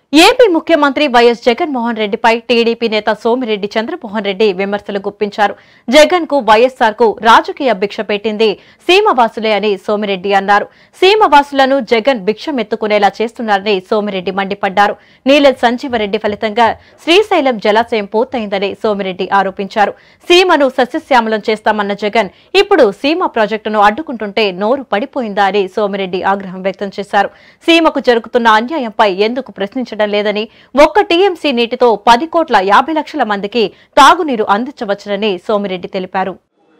AP ముఖ్యమంత్రి YS Jaganmohan రెడ్డిపై TDP నేత సోమిరెడ్డి చంద్రమోహన్ రెడ్డి విమర్శలు గుప్పించారు జగన్ కు వైఎస్ఆర్ కు రాజకీయ భిక్ష పెట్టింది సీమవాసులే అని సోమిరెడ్డి అన్నారు సీమవాసులను జగన్ భిక్షమెత్తుకునేలా చేస్తున్నారని సోమిరెడ్డి మండిపడ్డారు నీలెల్ సంజీవరెడ్డి ఫలితంగా శ్రీశైలం జలాశయం పూర్తయిందని సోమిరెడ్డి ఆరోపించారు సీమను సస్యశ్యామలం చేస్తామన్న జగన్ ఇప్పుడు సీమ ప్రాజెక్టును అడ్డుకుంటుంటే నోరు పడిపోయిందా అని సోమిరెడ్డి ఆగ్రహం వ్యక్తం చేశారు సీమకు జరుగుతున్న అన్యాయంపై ఎందుకు ప్రశ్నించడం లేదని ఒక్క టీఎంసీ నీటితో పది కోట్ల యాభై లక్షల మందికి తాగునీరు అందించవచ్చునని సోమిరెడ్డి తెలిపారు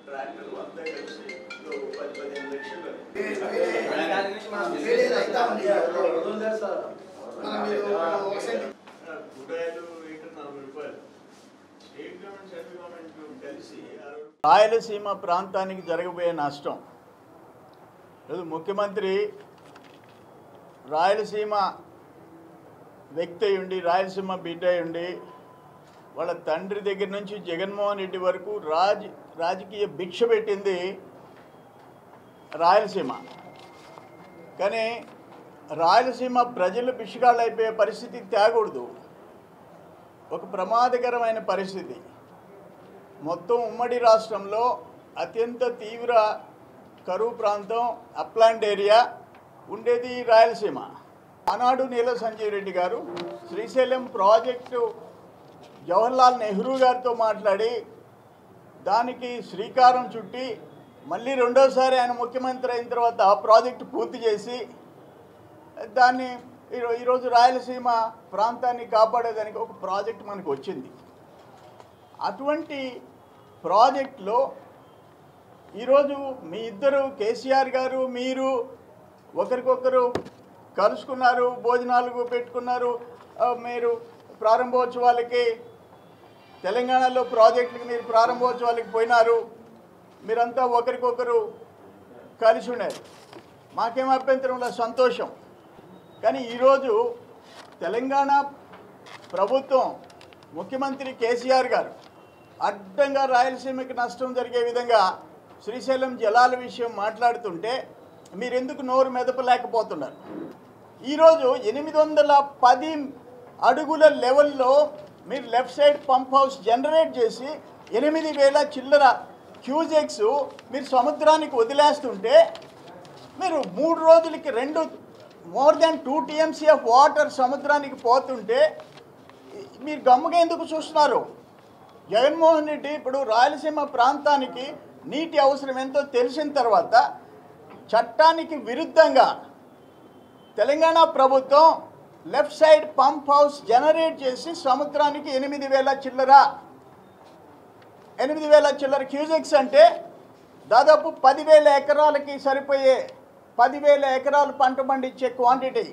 కూరగాయలు లీటర్ నలభై రూపాయలు స్టేట్ గవర్నమెంట్ సెంట్రల్ గవర్నమెంట్ కలిసి అరవై రాయలసీమ ప్రాంతానికి జరగబోయే నష్టం ఈరోజు ముఖ్యమంత్రి రాయలసీమ వ్యక్తి అయి ఉండి రాయలసీమ బిడ్డ అయి ఉండి వాళ్ళ తండ్రి దగ్గర నుంచి జగన్మోహన్ రెడ్డి వరకు రాజ్ రాజకీయ భిక్ష పెట్టింది రాయలసీమ కానీ రాయలసీమ ప్రజలు భిక్షగాళ్ళు అయిపోయే పరిస్థితి తేకూడదు ఒక ప్రమాదకరమైన పరిస్థితి మొత్తం ఉమ్మడి రాష్ట్రంలో అత్యంత తీవ్ర కరువు ప్రాంతం అప్లాండ్ ఏరియా ఉండేది రాయలసీమ ఆనాడు నీల సంజీవ్ రెడ్డి గారు శ్రీశైలం ప్రాజెక్టు జవహర్లాల్ నెహ్రూ గారితో మాట్లాడి దానికి శ్రీకారం చుట్టి మళ్ళీ రెండోసారి ఆయన ముఖ్యమంత్రి అయిన తర్వాత ఆ ప్రాజెక్టు పూర్తి చేసి దాన్ని ఈరో ఈరోజు రాయలసీమ ప్రాంతాన్ని కాపాడేదానికి ఒక ప్రాజెక్ట్ మనకు వచ్చింది అటువంటి ప్రాజెక్ట్లో ఈరోజు మీ ఇద్దరు కేసీఆర్ గారు మీరు ఒకరికొకరు కలుసుకున్నారు భోజనాలు పెట్టుకున్నారు ఆ, మీరు ప్రారంభోత్సవాలకి తెలంగాణలో ప్రాజెక్టుకి మీరు ప్రారంభోత్సవాలకి పోయినారు మీరంతా ఒకరికొకరు కలిసి ఉన్నారు మాకేం అభ్యంతరం లేదు సంతోషం కానీ ఈరోజు తెలంగాణ ప్రభుత్వం ముఖ్యమంత్రి కేసీఆర్ గారు అడ్డంగా రాయలసీమకి నష్టం జరిగే విధంగా శ్రీశైలం జలాల విషయం మాట్లాడుతుంటే మీరెందుకు నోరు మెదపలేకపోతున్నారు ఈరోజు ఎనిమిది వందల పది అడుగుల లెవెల్లో మీరు left side pump house generate చేసి ఎనిమిది వేల చిల్లర క్యూజెక్స్ మీరు సముద్రానికి వదిలేస్తుంటే మీరు మూడు రోజులకి రెండు more than two TMC of water సముద్రానికి పోతుంటే మీరు గమ్ముగా ఎందుకు చూస్తున్నారు జగన్మోహన్ రెడ్డి ఇప్పుడు రాయలసీమ ప్రాంతానికి నీటి అవసరం ఎంతో తెలిసిన తర్వాత చట్టానికి విరుద్ధంగా తెలంగాణ ప్రభుత్వం left side pump house generate చేసి సముద్రానికి ఎనిమిది వేల చిల్లర ఎనిమిది వేల చిల్లర క్యూజెక్స్ అంటే దాదాపు పదివేల ఎకరాలకి సరిపోయే పదివేల ఎకరాలు పంట పండించే క్వాంటిటీ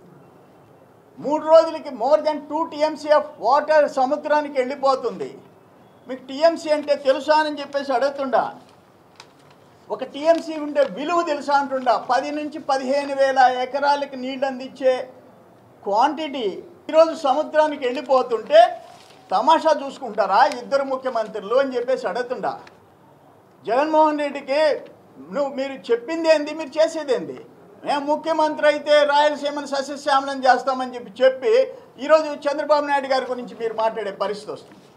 మూడు రోజులకి more than two TMC of water సముద్రానికి వెళ్ళిపోతుంది మీకు టీఎంసీ అంటే తెలుసా అని చెప్పేసి అడుగుతుండా ఒక టీఎంసీ ఉండే విలువ తెలుసా అంటుండా పది నుంచి పదిహేను వేల ఎకరాలకి నీళ్ళు అందించే క్వాంటిటీ ఈరోజు సముద్రానికి వెళ్ళిపోతుంటే తమాషా చూసుకుంటారా ఇద్దరు ముఖ్యమంత్రులు అని చెప్పేసి అడుగుతుండా జగన్మోహన్ రెడ్డికి నువ్వు మీరు చెప్పింది ఏంది మీరు చేసేది ఏంది మేము ముఖ్యమంత్రి అయితే రాయలసీమను సస్యశ్యామలం చేస్తామని చెప్పి చెప్పి ఈరోజు చంద్రబాబు నాయుడు గారి గురించి మీరు మాట్లాడే పరిస్థితి వస్తుంది